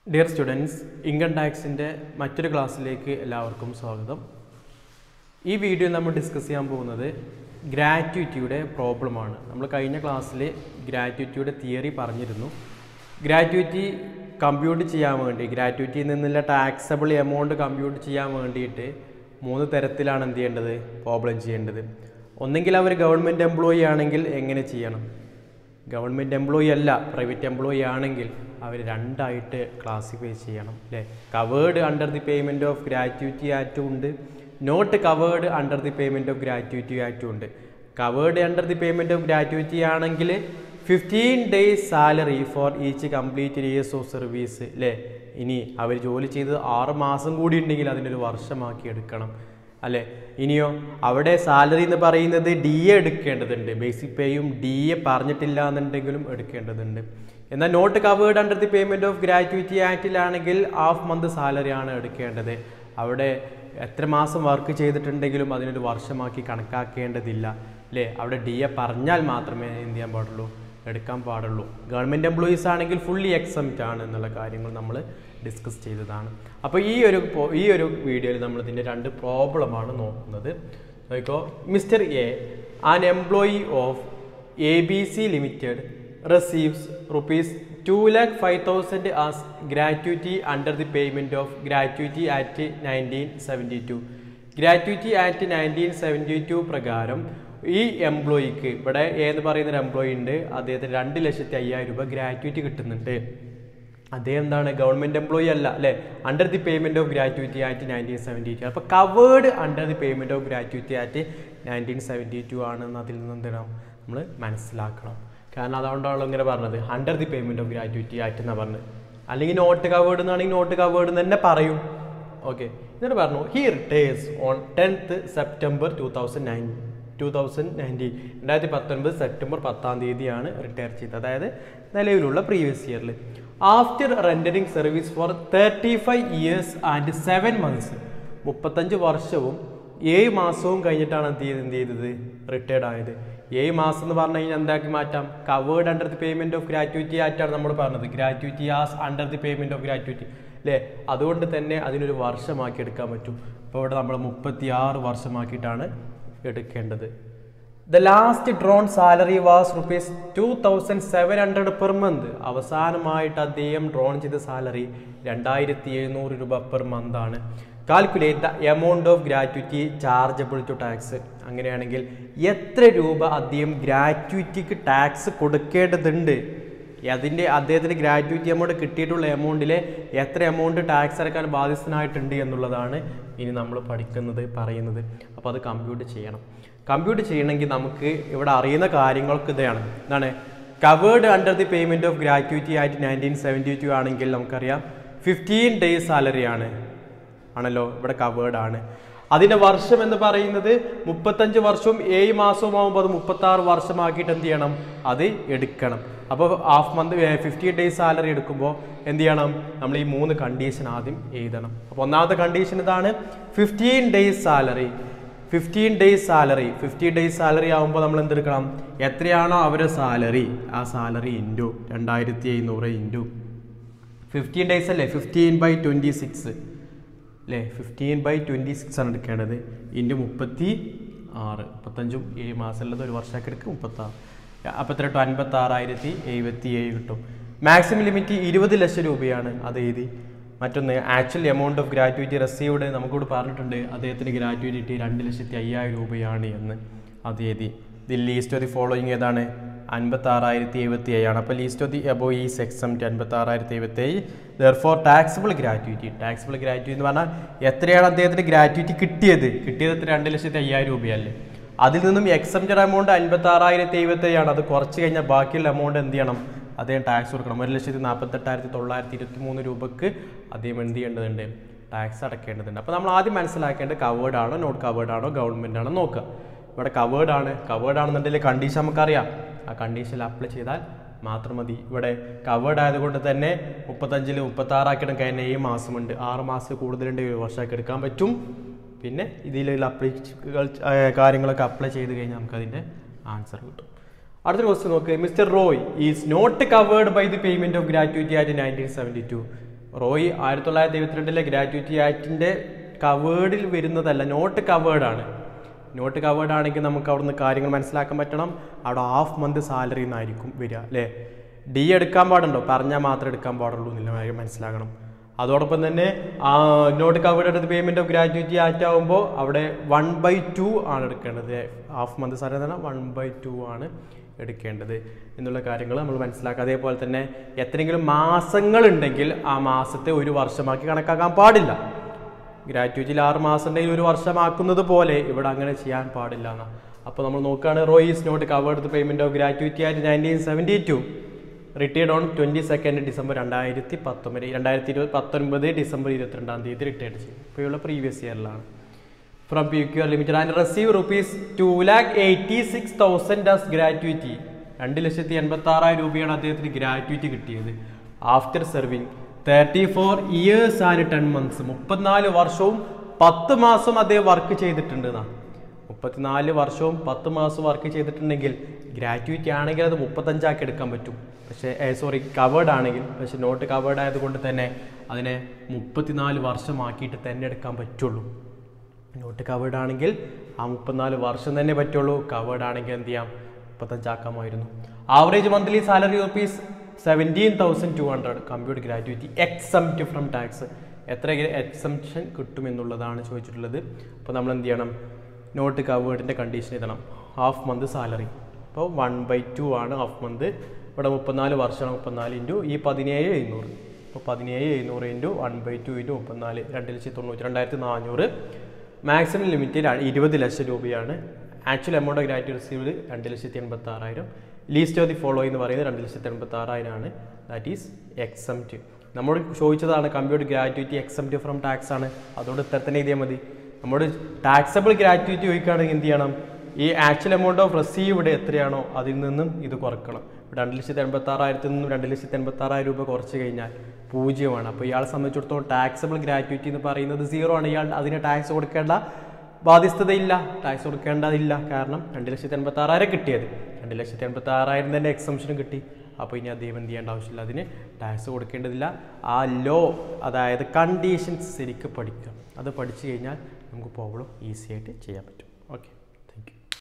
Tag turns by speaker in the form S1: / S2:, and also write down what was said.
S1: dear students income ടാക്സിൻ്റെ മറ്റൊരു ക്ലാസ്സിലേക്ക് എല്ലാവർക്കും സ്വാഗതം ഈ വീഡിയോ നമ്മൾ ഡിസ്കസ് ചെയ്യാൻ പോകുന്നത് ഗ്രാറ്റുവിറ്റിയുടെ പ്രോബ്ലമാണ് നമ്മൾ കഴിഞ്ഞ ക്ലാസ്സിൽ ഗ്രാറ്റുവിറ്റിയുടെ തിയറി പറഞ്ഞിരുന്നു ഗ്രാറ്റുവിറ്റി കമ്പ്യൂട്ട് ചെയ്യാൻ വേണ്ടി ഗ്രാറ്റുവിറ്റിയിൽ നിന്നുള്ള ടാക്സബിൾ എമൗണ്ട് കമ്പ്യൂട്ട് ചെയ്യാൻ വേണ്ടിയിട്ട് മൂന്ന് തരത്തിലാണ് എന്ത് ചെയ്യേണ്ടത് പ്രോബ്ലം ചെയ്യേണ്ടത് ഒന്നെങ്കിൽ അവർ ഗവൺമെൻറ് എംപ്ലോയി ആണെങ്കിൽ എങ്ങനെ ചെയ്യണം ഗവൺമെൻറ് എംപ്ലോയി അല്ല പ്രൈവറ്റ് എംപ്ലോയി ആണെങ്കിൽ അവർ രണ്ടായിട്ട് ക്ലാസിഫൈ ചെയ്യണം അല്ലേ covered under the payment of gratuity ആക്റ്റും ഉണ്ട് not covered under the payment of gratuity ആക്റ്റും ഉണ്ട് covered under the payment of gratuity ആണെങ്കിൽ fifteen days salary for each complete years of service അല്ലേ ഇനി അവർ ജോലി ചെയ്ത് ആറ് മാസം കൂടി ഉണ്ടെങ്കിൽ അതിനൊരു വർഷമാക്കി എടുക്കണം അല്ലേ ഇനിയോ അവിടെ സാലറി എന്ന് പറയുന്നത് ഡി എ എടുക്കേണ്ടതുണ്ട് ബേസിക് പേയും ഡി എ പറഞ്ഞിട്ടില്ല എന്നുണ്ടെങ്കിലും എടുക്കേണ്ടതുണ്ട് എന്നാൽ not covered under the payment of gratuity ആക്റ്റിലാണെങ്കിൽ ഹാഫ് മന്ത് സാലറി ആണ് എടുക്കേണ്ടത് അവിടെ എത്ര മാസം വർക്ക് ചെയ്തിട്ടുണ്ടെങ്കിലും അതിനൊരു വർഷമാക്കി കണക്കാക്കേണ്ടതില്ല അല്ലേ അവിടെ ഡി എ പറഞ്ഞാൽ മാത്രമേ എന്ത് ചെയ്യാൻ പാടുള്ളൂ എടുക്കാൻ പാടുള്ളൂ ഗവൺമെൻറ് എംപ്ലോയീസ് ആണെങ്കിൽ ഫുള്ളി എക്സംറ്റ് ആണ് എന്നുള്ള കാര്യങ്ങൾ നമ്മൾ ഡിസ്കസ് ചെയ്തതാണ് അപ്പോൾ ഈ ഒരു പോ- ഈ ഒരു വീഡിയോയിൽ നമ്മൾ ഇതിൻ്റെ രണ്ട് പ്രോബ്ലമാണ് നോക്കുന്നത് നോക്കോ mister A an employee of A B C limited receives rupees 2 lakh 5000 as gratuity under the payment of gratuity act 1972 gratuity act nineteen seventy two പ്രകാരം ഈ എംപ്ലോയിക്ക് ഇവിടെ ഏത് പറയുന്ന ഒരു എംപ്ലോയി ഉണ്ട് അദ്ദേഹത്തിന് രണ്ട് ലക്ഷത്തി അയ്യായിരം രൂപ ഗ്രാറ്റുവിറ്റി കിട്ടുന്നുണ്ട് അദ്ദേഹം എന്താണ് ഗവൺമെന്റ് എംപ്ലോയി അല്ല അല്ലെ under the payment of gratuity act nineteen seventy two അപ്പോൾ covered under the payment of gratuity act nineteen seventy two ആണെന്ന് അതിൽ നിന്ന് എന്ത് ചെയ്യണം നമ്മൾ മനസ്സിലാക്കണം കാരണം അതുകൊണ്ടാണല്ലോ ഇങ്ങനെ പറഞ്ഞത് under the payment of gratuity act എന്നാണ് പറഞ്ഞത് അല്ലെങ്കിൽ നോട്ട് കവേർഡ് എന്നാണെങ്കിൽ നോട്ട് കവേർഡ് എന്ന് തന്നെ പറയും ഓക്കെ എന്നിട്ട് പറഞ്ഞു he retires on tenth September two thousand nine two thousand nineteen രണ്ടായിരത്തി പത്തൊൻപത് സെപ്റ്റംബർ പത്താം തീയതിയാണ് റിട്ടയർ ചെയ്തത് അതായത് നിലവിലുള്ള പ്രീവിയസ് ഇയറിൽ after rendering service for thirty five years and seven months മുപ്പത്തഞ്ച് വർഷവും ഏഴ് മാസവും കഴിഞ്ഞിട്ടാണ് എന്ത് ചെയ്ത് എന്ത് ചെയ്തത് റിട്ടയർഡ് ആയത് ഏഴ് മാസം എന്ന് പറഞ്ഞു കഴിഞ്ഞാൽ എന്താക്കി മാറ്റാം covered under the payment of gratuity ആയിട്ടാണ് നമ്മൾ പറഞ്ഞത് gratuity as under the payment of gratuity അല്ലേ അതുകൊണ്ട് തന്നെ അതിനൊരു വർഷമാക്കി എടുക്കാൻ പറ്റും അപ്പോൾ ഇവിടെ നമ്മൾ മുപ്പത്തി ആറ് വർഷമാക്കിയിട്ടാണ് എടുക്കേണ്ടത് the last drawn salary was rupees two thousand seven hundred per month അവസാനമായിട്ട് അദ്ദേഹം ഡ്രോൺ ചെയ്ത സാലറി രണ്ടായിരത്തി എഴുന്നൂറ് രൂപ പെർ മന്ത് ആണ് calculate the amount of gratuity chargeable to tax അങ്ങനെയാണെങ്കിൽ എത്ര രൂപ അദ്ദേഹം ഗ്രാറ്റുവിറ്റിക്ക് ടാക്സ് കൊടുക്കേണ്ടതുണ്ട് അതിൻ്റെ അദ്ദേഹത്തിന് ഗ്രാറ്റുവിറ്റി എമൗണ്ട് കിട്ടിയിട്ടുള്ള എമൗണ്ടിലെ എത്ര എമൗണ്ട് ടാക്സ് അടക്കാൻ ബാധ്യസ്ഥനായിട്ടുണ്ട് എന്നുള്ളതാണ് ഇനി നമ്മൾ പഠിക്കുന്നത് പറയുന്നത് അപ്പോൾ അത് കമ്പ്യൂട്ട് ചെയ്യണം കമ്പ്യൂട്ട് ചെയ്യണമെങ്കിൽ നമുക്ക് ഇവിടെ അറിയുന്ന കാര്യങ്ങൾക്ക് ഇതാണ് എന്താണ് covered under the payment of gratuity ആയിട്ട് നയൻറ്റീൻ സെവൻറ്റി ടു ആണെങ്കിൽ നമുക്കറിയാം ഫിഫ്റ്റീൻ ഡേയ്സ് സാലറിയാണ് ആണല്ലോ ഇവിടെ കവേർഡ് ആണ് അതിന്റെ വർഷം എന്ന് പറയുന്നത് മുപ്പത്തഞ്ച് വർഷവും ഏഴ് മാസവും ആകുമ്പോൾ അത് മുപ്പത്തി ആറ് വർഷമാക്കിയിട്ട് എന്ത് ചെയ്യണം അത് എടുക്കണം അപ്പോൾ half month fifteen days salary എടുക്കുമ്പോൾ എന്ത് ചെയ്യണം നമ്മൾ ഈ മൂന്ന് കണ്ടീഷൻ ആദ്യം എഴുതണം അപ്പോൾ ഒന്നാമത്തെ കണ്ടീഷൻ ഇതാണ് fifteen days salary fifteen days salary fifteen days salary ആകുമ്പോൾ നമ്മൾ എന്തെടുക്കണം എത്രയാണോ അവരുടെ സാലറി ആ സാലറി ഇൻറ്റു രണ്ടായിരത്തി എഴുന്നൂറ് ഇൻറ്റു ഫിഫ്റ്റീൻ ഡേയ്സ് അല്ലേ ഫിഫ്റ്റീൻ ബൈ ട്വൻറ്റി സിക്സ് അല്ലേ ഫിഫ്റ്റീൻ ബൈ ട്വൻറ്റി സിക്സ് ആണ് എടുക്കേണ്ടത് ഇൻറ്റു മുപ്പത്തി ആറ് മുപ്പത്തഞ്ചും ഏഴ് മാസമുള്ളത് ഒരു വർഷമൊക്കെ എടുക്കും മുപ്പത്താറ് അപ്പോൾ എത്ര കിട്ടും അൻപത്തി ആറായിരത്തി എഴുപത്തി ഏഴ് കിട്ടും മാക്സിമം ലിമിറ്റ് ഇരുപത് ലക്ഷം രൂപയാണ് അത് എഴുതി മറ്റൊന്ന് actual amount of gratuity received നമുക്കിവിടെ പറഞ്ഞിട്ടുണ്ട് അദ്ദേഹത്തിന് ഗ്രാറ്റുവിറ്റി രണ്ട് ലക്ഷത്തി അയ്യായിരം രൂപയാണ് എന്ന് അത് എഴുതി the least of the following ഏതാണ് അൻപത്തി ആറായിരത്തി എഴുപത്തി ഏഴാണ് അപ്പോൾ ലീസ്റ്റ് ഓഫ് ദി എബോ ഈ സെക്സംറ്റ് അൻപത്തി ആറായിരത്തി എഴുപത്തി ഏഴ് therefore taxable gratuity taxable gratuity എന്ന് പറഞ്ഞാൽ എത്രയാണ് അദ്ദേഹത്തിന് ഗ്രാറ്റുവിറ്റി കിട്ടിയത് കിട്ടിയത് എത്ര രണ്ട് ലക്ഷത്തി അയ്യായിരം രൂപയല്ലേ അതിൽ നിന്നും എക്സംറ്റഡ് എമൗണ്ട് അൻപത്തി ആറായിരത്തി എഴുപത്തി ഏഴാണ് അത് കുറച്ച് കഴിഞ്ഞാൽ ബാക്കിയുള്ള എമൗണ്ട് എന്ത് ചെയ്യണം അദ്ദേഹം ടാക്സ് കൊടുക്കണം ഒരു ലക്ഷത്തി നാൽപ്പത്തെട്ടായിരത്തി തൊള്ളായിരത്തി ഇരുപത്തി മൂന്ന് രൂപക്ക് അദ്ദേഹം എന്ത് ചെയ്യേണ്ടതുണ്ട് ടാക്സ് അടക്കേണ്ടതുണ്ട് അപ്പോൾ നമ്മൾ ആദ്യം മനസ്സിലാക്കേണ്ടത് കവേർഡ് ആണോ നോട്ട് കവേർഡ് ആണോ ഗവൺമെൻറ് ആണോ നോക്കുക ഇവിടെ കവേർഡ് ആണ് കവേർഡ് ആണെന്നുണ്ടെങ്കിൽ കണ്ടീഷൻ നമുക്കറിയാം ആ കണ്ടീഷനിൽ അപ്ലൈ ചെയ്താൽ മാത്രം മതി ഇവിടെ കവേർഡ് ആയതുകൊണ്ട് തന്നെ മുപ്പത്തഞ്ചിൽ മുപ്പത്തി ആറാക്കിയിടം കഴിഞ്ഞ ഏഴ് മാസമുണ്ട് ആറ് മാസം കൂടുതലുണ്ട് ഒരു വർഷമാക്കി എടുക്കാൻ പറ്റും പിന്നെ ഇതിലുള്ള അപ്ലൈ കാര്യങ്ങളൊക്കെ അപ്ലൈ ചെയ്ത് കഴിഞ്ഞാൽ നമുക്കതിൻ്റെ ആൻസർ കിട്ടും അടുത്ത ക്വസ്റ്റ്യൻ നോക്ക് mister Roy is not covered by the payment of gratuity act nineteen seventy two Roy ആയിരത്തി തൊള്ളായിരത്തി എഴുപത്തിരണ്ടിലെ ഗ്രാറ്റുവിറ്റി ആക്ടിൻ്റെ കവേർഡിൽ വരുന്നതല്ല നോട്ട് കവേർഡാണ് നോട്ട് കവേർഡ് ആണെങ്കിൽ നമുക്ക് അവിടുന്ന് കാര്യങ്ങൾ മനസ്സിലാക്കാൻ പറ്റണം അവിടെ ഹാഫ് മന്ത് സാലറി എന്നായിരിക്കും വരിക അല്ലേ ഡി എടുക്കാൻ പാടുണ്ടോ പറഞ്ഞാൽ മാത്രമേ എടുക്കാൻ പാടുള്ളൂ എന്നുള്ള കാര്യം മനസ്സിലാക്കണം അതോടൊപ്പം തന്നെ നോട്ട് കവേർഡ് എടുത്ത് പേയ്മെന്റ് ഓഫ് ഗ്രാറ്റുവിറ്റി ആക്ട് ആകുമ്പോൾ അവിടെ വൺ ബൈ ടു ആണ് എടുക്കേണ്ടത് ഹാഫ് മന്ത് സാലറി എന്ന് പറഞ്ഞാൽ വൺ ബൈ ടു ആണ് എടുക്കേണ്ടത് എന്നുള്ള കാര്യങ്ങൾ നമ്മൾ മനസ്സിലാക്കുക അതേപോലെ തന്നെ എത്രയെങ്കിലും മാസങ്ങൾ ഉണ്ടെങ്കിൽ ആ മാസത്തെ ഒരു വർഷമാക്കി കണക്കാക്കാൻ പാടില്ല ഗ്രാറ്റുവിറ്റിയിൽ ആറ് മാസം ഉണ്ടെങ്കിൽ ഒരു വർഷമാക്കുന്നത് പോലെ ഇവിടെ അങ്ങനെ ചെയ്യാൻ പാടില്ല എന്നാ അപ്പോൾ നമ്മൾ നോക്കുകയാണ് Roy is not covered the payment of gratuity ആയിട്ട് nineteen seventy two retired on twenty second December രണ്ടായിരത്തി പത്തൊമ്പത് രണ്ടായിരത്തി ഇരുപത് പത്തൊൻപത് ഡിസംബർ ഇരുപത്തിരണ്ടാം തീയതി റിട്ടയർഡ് ചെയ്യും ഇപ്പോൾ ഉള്ള പ്രീവിയസ് ഇയറിലാണ് from P Q R limited and receive rupees two lakh eighty six thousand as gratuity രണ്ട് ലക്ഷത്തി എൺപത്തി ആറായിരം രൂപയാണ് അദ്ദേഹത്തിന് ഗ്രാറ്റുവിറ്റി കിട്ടിയത് after serving thirty four years and ten months മുപ്പത്തിനാല് വർഷവും പത്ത് മാസം അദ്ദേഹം വർക്ക് ചെയ്തിട്ടുണ്ട് എന്നാ മുപ്പത്തിനാല് വർഷവും പത്ത് മാസം വർക്ക് ചെയ്തിട്ടുണ്ടെങ്കിൽ ഗ്രാറ്റുവിറ്റി ആണെങ്കിൽ അത് മുപ്പത്തഞ്ചാക്കി എടുക്കാൻ പറ്റും പക്ഷേ സോറി കവേർഡ് ആണെങ്കിൽ പക്ഷെ നോട്ട് കവേർഡ് ആയതുകൊണ്ട് തന്നെ അതിനെ മുപ്പത്തിനാല് വർഷമാക്കിയിട്ട് തന്നെ എടുക്കാൻ പറ്റുള്ളൂ നോട്ട് കവേർഡ് ആണെങ്കിൽ ആ മുപ്പത്തിനാല് വർഷം തന്നെ പറ്റുള്ളൂ കവേർഡ് ആണെങ്കിൽ എന്ത് ചെയ്യാം മുപ്പത്തഞ്ചാക്കാമായിരുന്നു average monthly salary rupees seventeen thousand two hundred computer gratuity exempt from tax എത്ര എക്സംപ്ഷൻ കിട്ടും എന്നുള്ളതാണ് ചോദിച്ചിട്ടുള്ളത് അപ്പോൾ നമ്മൾ എന്ത് ചെയ്യണം നോട്ട് കവേർഡിൻ്റെ കണ്ടീഷൻ എഴുതണം ഹാഫ് മന്ത് സാലറി അപ്പോൾ വൺ ബൈ ടു ആണ് ഹാഫ് മന്ത് ഇവിടെ മുപ്പത്തിനാല് വർഷമാണ് മുപ്പത്തിനാല് ഇൻറ്റു ഈ പതിനേഴ് എഴുന്നൂറ് അപ്പോൾ പതിനേഴ് എഴുന്നൂറ് into one by two into മുപ്പത്തിനാല് രണ്ട് ലക്ഷത്തി തൊണ്ണൂറ്റി രണ്ടായിരത്തി നാനൂറ് മാക്സിമം ലിമിറ്റ് ഇരുപത് ലക്ഷം രൂപയാണ് actual amount of gratuity received രണ്ട് ലക്ഷത്തി എൺപത്തി ആറായിരം ലീസ്റ്റ് ഓഫ് ദി ഫോളോ എന്ന് പറയുന്നത് രണ്ട് ലക്ഷത്തി എൺപത്തി ആറായിരം ആണ് ദാറ്റ് ഈസ് എക്സംപ്റ്റ് നമ്മൾ ചോദിച്ചതാണ് computer gratuity exempt from tax ആണ് അതുകൊണ്ട് ഇത്തരത്തിന് എഴുതിയാൽ മതി നമ്മുടെ ടാക്സബിൾ ഗ്രാറ്റുവിറ്റി ചോദിക്കുകയാണെങ്കിൽ എന്ത് ചെയ്യണം ഈ ആക്ച്വൽ എമൗണ്ട് ഓഫ് റിസീവ്ഡ് എത്രയാണോ അതിൽ നിന്നും ഇത് കുറക്കണം രണ്ട് ലക്ഷത്തി എൺപത്തി ആറായിരത്തിൽ നിന്നും രണ്ട് ലക്ഷത്തി എൺപത്തി ആറായിരം രൂപ കുറച്ച് കഴിഞ്ഞാൽ പൂജ്യമാണ് അപ്പോൾ ഇയാളെ സംബന്ധിച്ചിടത്തോളം ടാക്സബിൾ ഗ്രാറ്റുവിറ്റി എന്ന് പറയുന്നത് സീറോ ആണ് ഇയാൾ അതിന് ടാക്സ് കൊടുക്കേണ്ട ബാധ്യസ്ഥതയില്ല ടാക്സ് കൊടുക്കേണ്ടതില്ല കാരണം രണ്ട് ലക്ഷത്തി എൺപത്തി ആറായിരം കിട്ടിയത് രണ്ട് ലക്ഷത്തി എൺപത്തി ആറായിരം തന്നെ എക്സംഷനും കിട്ടി അപ്പോൾ ഇനി അദ്ദേഹം എന്ത് ചെയ്യേണ്ട ആവശ്യമില്ല അതിന് ടാക്സ് കൊടുക്കേണ്ടതില്ല ആ ലോ അതായത് കണ്ടീഷൻസ് ശരിക്കും പഠിക്കുക അത് പഠിച്ചു കഴിഞ്ഞാൽ നമുക്ക് പ്രോബ്ലം ഈസി ആയിട്ട് ചെയ്യാൻ പറ്റും ഓക്കെ